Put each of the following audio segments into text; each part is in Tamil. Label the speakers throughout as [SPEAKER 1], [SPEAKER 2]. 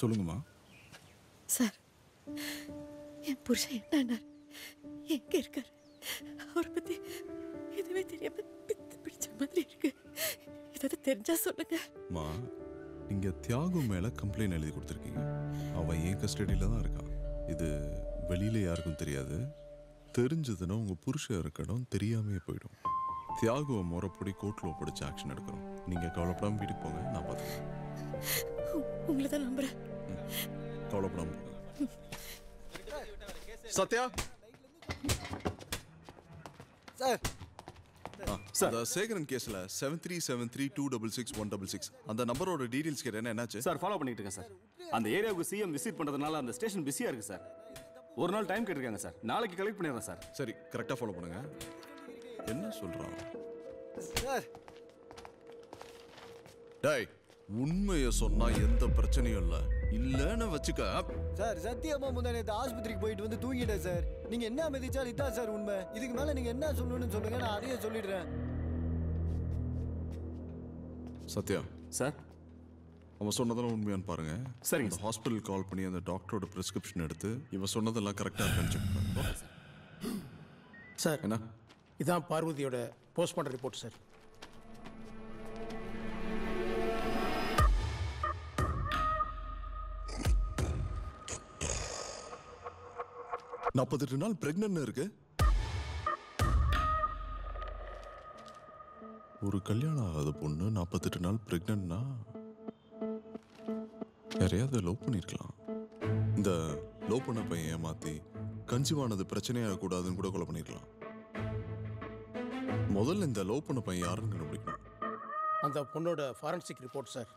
[SPEAKER 1] சொல்லுங்கம்மா
[SPEAKER 2] சார் என் புருஷன் என்னன்னார் எங்க இருக்காரு அவரை பத்தி எதுவுமே தெரியாம பித்து பிடிச்ச மாதிரி இருக்கு ஏதாவது தெரிஞ்சா சொல்லுங்க
[SPEAKER 1] அம்மா நீங்க தியாகு மேல கம்ப்ளைண்ட் எழுதி கொடுத்துருக்கீங்க அவன் என் கஸ்டடியில தான் இருக்கான் இது வெளியில யாருக்கும் தெரியாது தெரிஞ்சதுன்னா உங்க புருஷன் இருக்கணும் தெரியாமே போயிடும் தியாகுவை முறைப்படி கோர்ட்ல ஒப்படைச்சு ஆக்ஷன் எடுக்கிறோம் நீங்க கவலைப்படாம வீட்டுக்கு போங்க நான் பார்த்துக்கிறேன்
[SPEAKER 2] உங்களை தான் நம்புறேன்
[SPEAKER 1] கவலைப்படாம போங்க சத்யா
[SPEAKER 3] சார்
[SPEAKER 1] சார் சேகரன் கேஸ்ல seven three seven three two double six one double six அந்த நம்பரோட டீடைல்ஸ் கேட்டேன் என்னாச்சு
[SPEAKER 4] சார் ஃபாலோ பண்ணிட்டு இருக்கேன் சார் அந்த ஏரியாவுக்கு சிஎம் விசிட் பண்றதுனால அந்த ஸ்டேஷன் பிஸியா இருக்கு சார் ஒரு நாள் டைம் கேட்டிருக்காங்க சார் நாளைக்கு கலெக்ட் பண்ணிடுறேன் சார்
[SPEAKER 1] சரி கரெக்டா ஃபாலோ பண்ணுங்க என்ன சொல்றான்
[SPEAKER 3] சார்
[SPEAKER 1] டேய் உண்மையை சொன்னா எந்த பிரச்சனையும் இல்ல இல்லன்னு வச்சுக்க
[SPEAKER 3] சார் சத்தியமா முந்தா நேற்று ஆஸ்பத்திரிக்கு போயிட்டு வந்து தூங்கிட்டேன் சார் நீங்க என்ன மிதிச்சாலும் இதான் சார் உண்மை இதுக்கு மேல நீங்க என்ன சொல்லணும்னு சொல்லுங்க நான் அதையே சொல்லிடுறேன்
[SPEAKER 1] சத்யா
[SPEAKER 4] சார்
[SPEAKER 1] அவன் சொன்னதெல்லாம் உண்மையான்னு பாருங்க
[SPEAKER 4] சரிங்க
[SPEAKER 1] அந்த ஹாஸ்பிட்டல் கால் பண்ணி அந்த டாக்டரோட பிரிஸ்கிரிப்ஷன் எடுத்து இவன் சொன்னதெல்லாம் கரெக்டா இருக்கான்னு செக் பண்ணுங்க
[SPEAKER 5] சார்
[SPEAKER 1] என்ன
[SPEAKER 5] இதான் பார்வதியோட போஸ்ட்மார்ட்டம் ரிப்போர்ட் சார்
[SPEAKER 1] நாற்பத்தெட்டு நாள் பிரெக்னன்ட் இருக்கு ஒரு கல்யாணம் ஆகாத பொண்ணு நாற்பத்தெட்டு நாள் பிரெக்னன்ட்னா யாரையாவது லவ் பண்ணிருக்கலாம் இந்த லவ் பண்ண பையன் ஏமாத்தி கன்சீவ் ஆனது பிரச்சனையாக கூடாதுன்னு கூட கொலை பண்ணிருக்கலாம் முதல்ல இந்த லவ் பண்ண பையன் யாருன்னு கண்டுபிடிக்கணும்
[SPEAKER 5] அந்த பொண்ணோட ஃபாரன்சிக் ரிப்போர்ட் சார்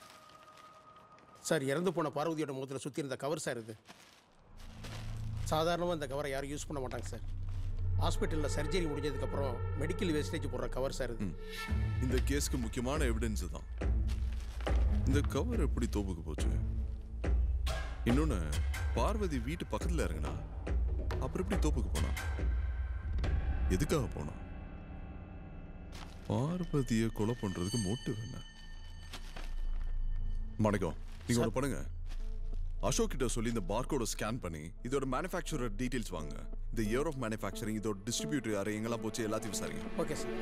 [SPEAKER 5] சார் இறந்து போன பார்வதியோட முகத்தில் சுற்றி இருந்த கவர் சார் இது சாதாரணமாக இந்த கவரை யாரும் யூஸ் பண்ண மாட்டாங்க சார் ஹாஸ்பிட்டலில் சர்ஜரி முடிஞ்சதுக்கப்புறம் மெடிக்கல் வேஸ்டேஜ் போடுற கவர் சார் இது
[SPEAKER 1] இந்த கேஸ்க்கு முக்கியமான எவிடன்ஸ் தான் இந்த கவர் எப்படி தோப்புக்கு போச்சு இன்னொன்னு பார்வதி வீட்டு பக்கத்துல இருங்கண்ணா அப்புறம் எப்படி தோப்புக்கு போனா எதுக்காக போனா பார்வதியை கொலை பண்றதுக்கு மோட்டிவ் என்ன வணக்கம் நீங்க ஒன்று பண்ணுங்க அசோக் கிட்ட சொல்லி இந்த பார்கோட ஸ்கேன் பண்ணி இதோட மேனுஃபேக்சரர் டீடைல்ஸ் வாங்க இந்த இயர் ஆஃப் மேனுஃபேக்சரிங் இதோட டிஸ்ட்ரிபியூட்டர் யாரு எங்கெல்லாம் போச்சு எல்லாத்தையும் விசாரிங்க
[SPEAKER 5] okay sir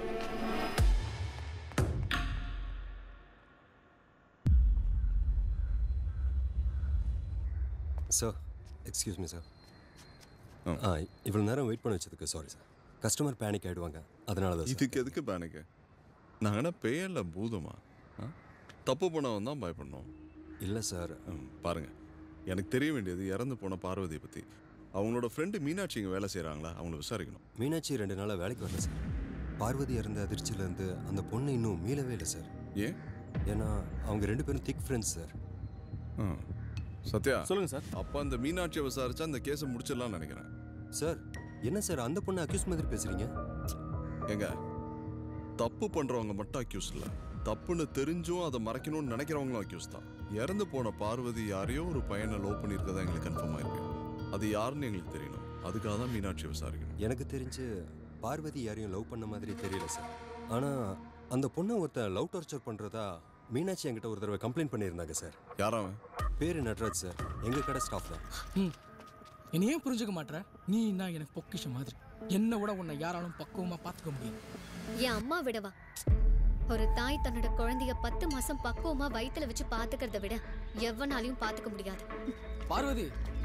[SPEAKER 6] sir excuse me sir ஆ இவ்வளோ நேரம் வெயிட் பண்ண வச்சதுக்கு சாரி சார் கஸ்டமர் பேனிக் ஆகிடுவாங்க அதனால தான் sir.
[SPEAKER 1] இதுக்கு எதுக்கு பேனுக்கு நாங்கள் என்ன பேயல பூதமா ஆ? தப்பு பண்ணவன் தான் பயப்படணும்
[SPEAKER 6] இல்லை சார்
[SPEAKER 1] ம், பாருங்க எனக்கு தெரிய வேண்டியது இறந்து போன பார்வதியை பற்றி அவங்களோட ஃப்ரெண்டு மீனாட்சி இங்கே வேலை செய்கிறாங்களா அவங்கள விசாரிக்கணும்
[SPEAKER 6] மீனாட்சி ரெண்டு நாளாக வேலைக்கு வரல சார் பார்வதி இறந்த அதிர்ச்சியிலேருந்து அந்த பொண்ணு இன்னும் மீளவே இல்லை சார்
[SPEAKER 1] ஏன்
[SPEAKER 6] ஏன்னா அவங்க ரெண்டு பேரும் திக் ஃப்ரெண்ட்ஸ் சார்
[SPEAKER 1] ஆ. சத்யா
[SPEAKER 4] சொல்லுங்க சார்
[SPEAKER 1] அப்போ அந்த மீனாட்சியை விசாரிச்சா அந்த கேஸை முடிச்சிடலாம்னு நினைக்கிறேன்
[SPEAKER 6] சார் என்ன சார் அந்த பொண்ணு அக்யூஸ் மாதிரி பேசுறீங்க
[SPEAKER 1] ஏங்க தப்பு பண்ணுறவங்க மட்டும் அக்யூஸ் இல்லை தப்புன்னு தெரிஞ்சும் அதை மறைக்கணும்னு நினைக்கிறவங்களும் அக்யூஸ் தான் இறந்து போன பார்வதி யாரையோ ஒரு பையனை லவ் பண்ணியிருக்கதா எங்களுக்கு கன்ஃபார்ம் ஆயிருக்கு அது யாருன்னு எங்களுக்கு தெரியணும் அதுக்காக தான் மீனாட்சி விசாரிக்கணும்
[SPEAKER 6] எனக்கு தெரிஞ்சு பார்வதி யாரையும் லவ் பண்ண மாதிரி தெரியல சார் ஆனால் அந்த பொண்ணை ஒருத்தன் லவ் டார்ச்சர் பண்ணுறதா மீனாட்சி என்கிட்ட ஒரு தடவை கம்ப்ளைண்ட் பண்ணியிருந்தாங்க சார்
[SPEAKER 1] யாராவன்
[SPEAKER 6] பேர் நட்ராஜ் சார் எங்கள் கடை ஸ்டாஃப் தான்
[SPEAKER 7] ம் என்னை ஏன் புரிஞ்சுக்க மாட்ற நீ நான் எனக்கு பொக்கிஷம் மாதிரி என்னை விட உன்னை யாராலும் பக்குவமா பார்த்துக்க முடியாது
[SPEAKER 8] என் அம்மா விடவா ஒரு தாய் தன்னோட குழந்தைய பத்து மாசம் பக்குவமா வயித்துல வச்சு பாத்துக்கிறத விட எவனாலையும் பாத்துக்க முடியாது
[SPEAKER 7] பார்வதி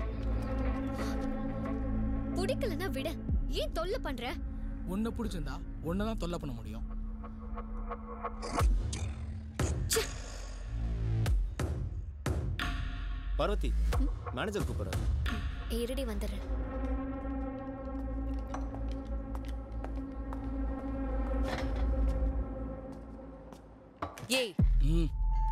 [SPEAKER 8] பிடிக்கலன்னா விட ஏன் தொல்லை பண்ற
[SPEAKER 7] உன்னை பிடிச்சிருந்தா உன்னை தான் தொல்லை பண்ண முடியும்
[SPEAKER 4] பார்வதி மேனேஜர் கூப்பிடுறாரு
[SPEAKER 8] இருடி வந்துடுறேன்
[SPEAKER 2] ஏய்
[SPEAKER 7] ம்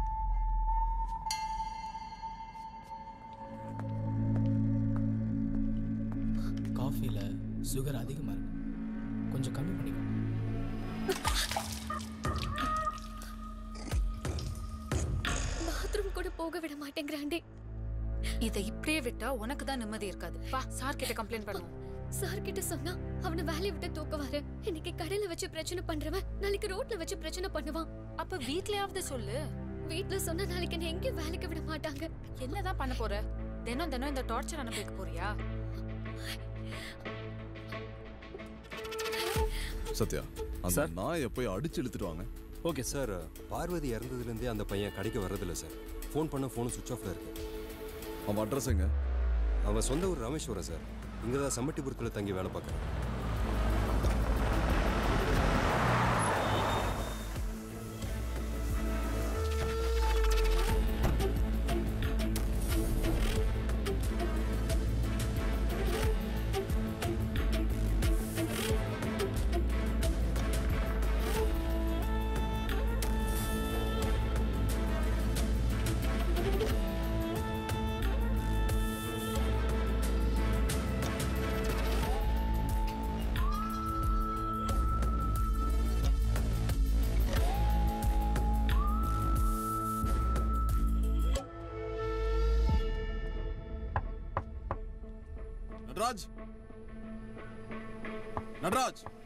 [SPEAKER 7] காஃபில சுகர் அதிகமா இருக்கு கொஞ்சம் கம்மி பண்ணிக்கோ
[SPEAKER 8] பாத்ரூம் கூட போக விட மாட்டேங்கிறாண்டே
[SPEAKER 2] இதை இப்படியே விட்டா உனக்கு தான் நிம்மதி இருக்காது வா சார் கிட்ட கம்ப்ளைண்ட் பண்ணுவோம்
[SPEAKER 8] சார் கிட்ட சொன்னா அவனை வேலையை விட்டு தூக்குவாரு இன்னைக்கு கடையில வச்சு பிரச்சனை பண்றவன் நாளைக்கு ரோட்ல வச்சு பிரச்சனை பண்ணுவான்
[SPEAKER 2] அப்ப வீட்லயாவது சொல்லு
[SPEAKER 8] வீட்ல சொன்ன நாளைக்கு என்ன எங்கேயும் வேலைக்கு விட மாட்டாங்க
[SPEAKER 2] என்னதான் பண்ண போற தினம் தினம் இந்த டார்ச்சர் அனுபவிக்க போறியா
[SPEAKER 1] சத்யா அந்த
[SPEAKER 4] சார்.
[SPEAKER 1] நாயை போய் அடிச்சு இழுத்துட்டு வாங்க
[SPEAKER 4] ஓகே சார்
[SPEAKER 6] சார் பார்வதி இறந்ததுலேருந்தே அந்த பையன் கடைக்கு வர்றதில்ல சார் ஃபோன் பண்ண ஃபோனு சுவிச் ஆஃப்ல இருக்கு
[SPEAKER 1] அவன் அட்ரஸ் எங்க
[SPEAKER 6] அவன் சொந்த ஊர் ராமேஸ்வரம் சார் இங்கே தான் சம்மட்டிபுரத்தில் தங்கி வேலை பார்க்குறான்
[SPEAKER 1] நடராஜ் நடராஜ்